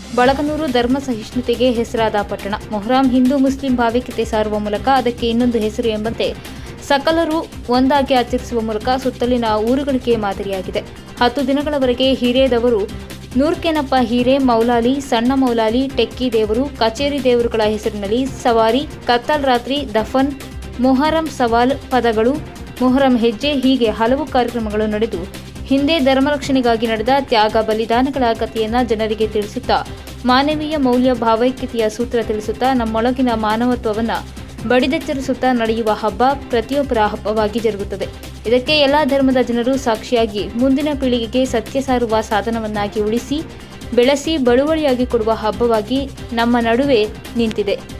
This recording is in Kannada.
ಬಳಗನೂರು ಧರ್ಮ ಸಹಿಷ್ಣುತೆಗೆ ಹೆಸರಾದ ಪಟ್ಟಣ ಮೊಹರಾಂ ಹಿಂದೂ ಮುಸ್ಲಿಂ ಭಾವೈಕ್ಯತೆ ಸಾರುವ ಮೂಲಕ ಅದಕ್ಕೆ ಇನ್ನೊಂದು ಹೆಸರು ಎಂಬಂತೆ ಸಕಲರು ಒಂದಾಗಿ ಆಚರಿಸುವ ಮೂಲಕ ಸುತ್ತಲಿನ ಊರುಗಳಿಗೆ ಮಾದರಿಯಾಗಿದೆ ಹತ್ತು ದಿನಗಳವರೆಗೆ ಹಿರೇದವರು ನೂರ್ಕೆನಪ್ಪ ಹೀರೆ ಮೌಲಾಲಿ ಸಣ್ಣ ಮೌಲಾಲಿ ಟೆಕ್ಕಿ ದೇವರು ಕಚೇರಿ ದೇವರುಗಳ ಹೆಸರಿನಲ್ಲಿ ಸವಾರಿ ಕತ್ತಲ್ ರಾತ್ರಿ ದಫನ್ ಮೊಹರಂ ಸವಾಲ್ ಪದಗಳು ಮೊಹರಂ ಹೆಜ್ಜೆ ಹೀಗೆ ಹಲವು ಕಾರ್ಯಕ್ರಮಗಳು ನಡೆದು ಹಿಂದೆ ಧರ್ಮರಕ್ಷಣೆಗಾಗಿ ನಡೆದ ತ್ಯಾಗ ಬಲಿದಾನಗಳ ಕಥೆಯನ್ನ ಜನರಿಗೆ ತಿಳಿಸುತ್ತಾ ಮಾನವೀಯ ಮೌಲ್ಯ ಭಾವೈಕ್ಯತೆಯ ಸೂತ್ರ ತಿಳಿಸುತ್ತಾ ನಮ್ಮೊಳಗಿನ ಮಾನವತ್ವವನ್ನ ಬಡಿದೆಚ್ಚರಿಸುತ್ತಾ ನಡೆಯುವ ಹಬ್ಬ ಪ್ರತಿಯೊಬ್ಬರ ಹಬ್ಬವಾಗಿ ಜರುಗುತ್ತದೆ ಇದಕ್ಕೆ ಎಲ್ಲಾ ಧರ್ಮದ ಜನರು ಸಾಕ್ಷಿಯಾಗಿ ಮುಂದಿನ ಪೀಳಿಗೆಗೆ ಸತ್ಯ ಸಾರುವ ಸಾಧನವನ್ನಾಗಿ ಉಳಿಸಿ ಬೆಳೆಸಿ ಬಳುವಳಿಯಾಗಿ ಕೊಡುವ ಹಬ್ಬವಾಗಿ ನಮ್ಮ ನಡುವೆ ನಿಂತಿದೆ